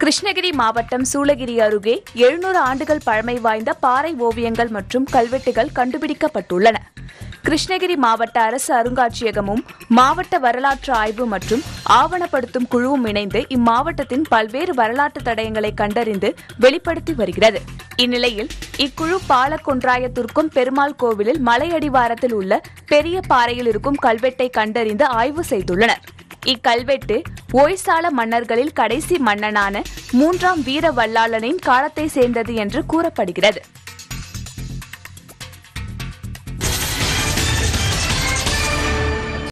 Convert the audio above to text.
கிருஷ்ணகிரி மாவட்டம் சூளகிரி அருகே எழுநூறு ஆண்டுகள் பழமை வாய்ந்த பாறை ஓவியங்கள் மற்றும் கல்வெட்டுகள் கண்டுபிடிக்கப்பட்டுள்ளன கிருஷ்ணகிரி மாவட்ட அரசு அருங்காட்சியகமும் மாவட்ட வரலாற்று ஆய்வு மற்றும் ஆவணப்படுத்தும் குழுவும் இணைந்து இம்மாவட்டத்தின் பல்வேறு வரலாற்று தடயங்களை கண்டறிந்து வெளிப்படுத்தி வருகிறது இந்நிலையில் இக்குழு பாலக்கொன்றாயத்திற்கும் பெருமாள் கோவிலில் மலையடிவாரத்தில் உள்ள பெரிய பாறையில் இருக்கும் கல்வெட்டை கண்டறிந்து ஆய்வு செய்துள்ளனர் இக்கல்வெட்டு ஓய்சால மன்னர்களில் கடைசி மன்னனான மூன்றாம் வீர வல்லாளனின் காலத்தை சேர்ந்தது என்று கூறப்படுகிறது